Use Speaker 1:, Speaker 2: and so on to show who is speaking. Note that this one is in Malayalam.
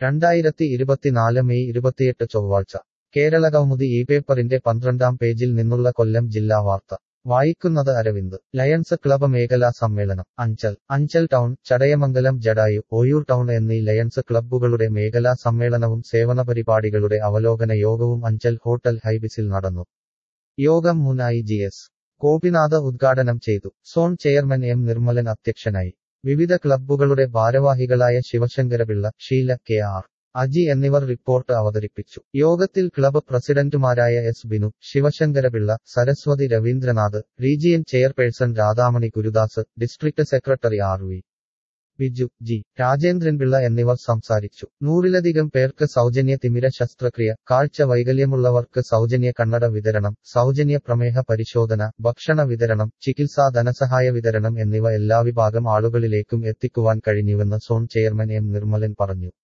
Speaker 1: രണ്ടായിരത്തി ഇരുപത്തിനാല് മെയ് ഇരുപത്തിയെട്ട് ചൊവ്വാഴ്ച കേരള കൗമുദി ഈ പേപ്പറിന്റെ പന്ത്രണ്ടാം പേജിൽ നിന്നുള്ള കൊല്ലം ജില്ലാ വാർത്ത വായിക്കുന്നത് അരവിന്ദ് ലയൺസ് ക്ലബ് മേഖലാ സമ്മേളനം അഞ്ചൽ അഞ്ചൽ ടൗൺ ചടയമംഗലം ജഡായു ഓയൂർ ടൗൺ എന്നീ ലയൺസ് ക്ലബ്ബുകളുടെ മേഖലാ സമ്മേളനവും സേവന പരിപാടികളുടെ അവലോകന യോഗവും അഞ്ചൽ ഹോട്ടൽ ഹൈബിസിൽ നടന്നു യോഗം മുനായി ജി എസ് ഗോപിനാഥ് ഉദ്ഘാടനം ചെയ്തു സോൺ ചെയർമാൻ എം നിർമ്മലൻ അധ്യക്ഷനായി വിവിധ ക്ലബ്ബുകളുടെ ഭാരവാഹികളായ ശിവശങ്കരപിള്ള ഷീല കെ ആർ അജി എന്നിവർ റിപ്പോർട്ട് അവതരിപ്പിച്ചു യോഗത്തിൽ ക്ലബ്ബ് പ്രസിഡന്റുമാരായ S Binu Sivasankarapillai Saraswathi Ravindranath region chairperson Radhamani Gurudas district secretary R V Biju G Rajendranpillai എന്നിവർ സംസാരിച്ചു നൂറിലധികം പേർക്ക് സൗജന്യ തിമിര ശസ്ത്രക്രിയ കാഴ്ച വൈകല്യമുള്ളവർക്ക് സൗജന്യ കണ്ണട വിതരണം സൗജന്യ പ്രമേഹ പരിശോധന ഭക്ഷണ വിതരണം ചികിത്സാ ധനസഹായ വിതരണം എന്നിവ എല്ലാ വിഭാഗം ആളുകളിലേക്കും എത്തിക്കുവാൻ കഴിഞ്ഞുവെന്ന് സോൺ ചെയർമാൻ എം നിർമ്മലൻ പറഞ്ഞു